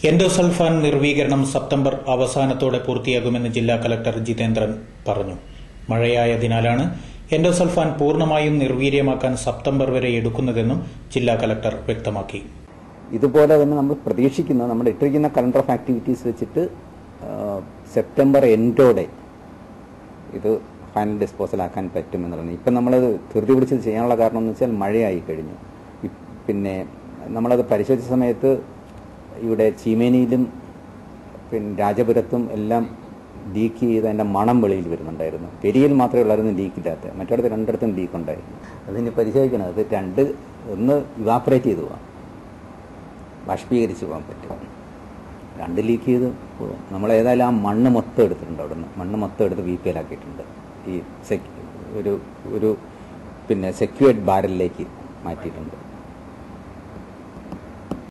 endosulfan നിർവീകരണം September അവസാനത്തോടെ പൂർത്തിയാകുമെന്ന് ജില്ലാ കലക്ടർ ജിതേന്ദ്രൻ പറഞ്ഞു മഴയായതിനാലാണ് എൻഡോസൾഫാൻ പൂർണ്ണമായും നിർവീര്യമാക്കാൻ സെപ്റ്റംബർ വരെ എടുക്കുന്നതെന്നും ജില്ലാ കലക്ടർ വ്യക്തമാക്കി ഇതുപോലെ തന്നെ നമ്മൾ പ്രതീക്ഷിക്കുന്ന നമ്മൾ ഇട്ടിരിക്കുന്ന കലണ്ടർ ഓഫ് ആക്ടിവിറ്റീസ് വെച്ചിട്ട് ആ, സെപ്റ്റംബർ എൻഡോടെ ഇത് ഫൈനൽ ഡിസ്പോസൽ ആക്കാൻ പറ്റും എന്നുള്ളത് ഇപ്പം നമ്മളത് ധൃതി പിടിച്ച് ചെയ്യാനുള്ള കാരണം എന്ന് വെച്ചാൽ മഴയായി കഴിഞ്ഞു ഇ- പിന്നെ നമ്മളത് പരിശോധിച്ച സമയത്ത് ഇവിടെ ചീമേനിയിലും പിന്നെ രാജപുരത്തും എല്ലാം ലീക്ക് ചെയ്ത് അതിൻ്റെ മണം വെളിയിൽ വരുന്നുണ്ടായിരുന്നു പെരിയിൽ മാത്രമേ ഉള്ളായിരുന്നു ലീക്കില്ലാത്ത മറ്റിടത്ത് രണ്ടിടത്തും ലീക്ക് ഉണ്ടായിരുന്നു അതിന് പരിശോധിക്കണം അത് രണ്ട് ഒന്ന് ഇവാപ്പറേറ്റ് ചെയ്തു പോവാം ബാഷ്പീകരിച്ച് പോകാൻ പറ്റും രണ്ട് ലീക്ക് ചെയ്ത് പോകും നമ്മൾ ഏതായാലും ആ മണ്ണ് മൊത്തം എടുത്തിട്ടുണ്ട് അവിടെ നിന്ന് മണ്ണ് മൊത്തം എടുത്ത് വി പി എല്ലാക്കിയിട്ടുണ്ട് ഈ സെക് ഒരു ഒരു പിന്നെ സെക്യൂർഡ് ബാരലിലേക്ക് മാറ്റിയിട്ടുണ്ട്